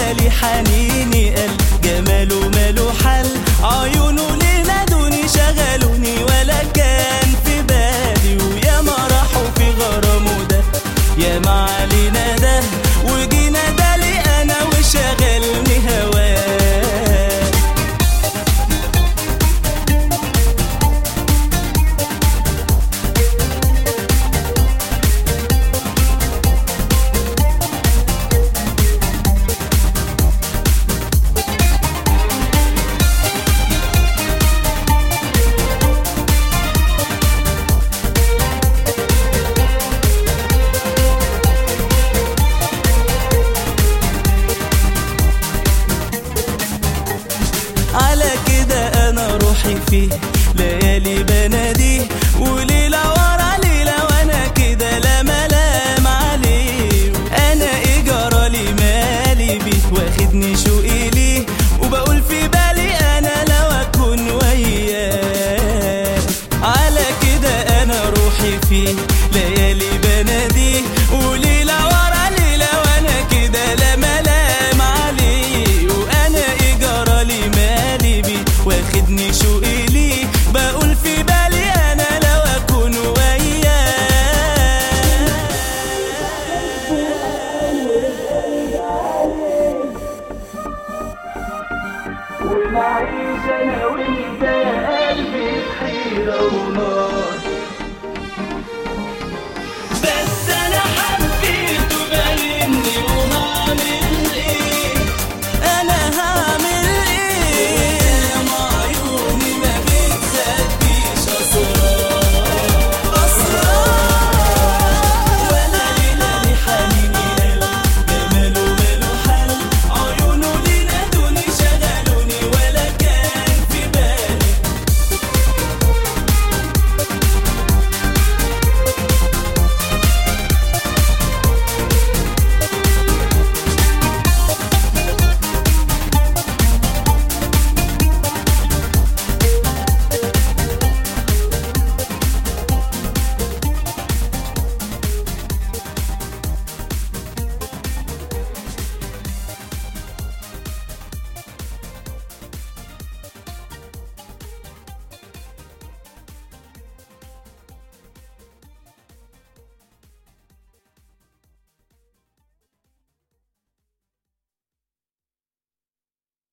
بالي حنيني قال جماله ماله حل عيونه اللي نادوني شغلوني ولا كان في بالي ويا ما راحوا في غرامه ده يا ما علينا ده وجينا ده لي انا وشغلني هواه على كده انا روحي فيه ليالي بناديه وليلة ورا ليلة وانا كده لا ملام عليه انا ايه جرالي مالي بيه واخدني شوقي ليه وبقول في بالي انا لو اكون وياه على كده انا روحي فيه ليالي بناديه وليلة ورا ليلة وانا كده لا ملام عليه وانا ايه جرالي مالي بيه واخدني شوقي ليه بقول في بالي انا لو اكون وياه ونعيش انا وانت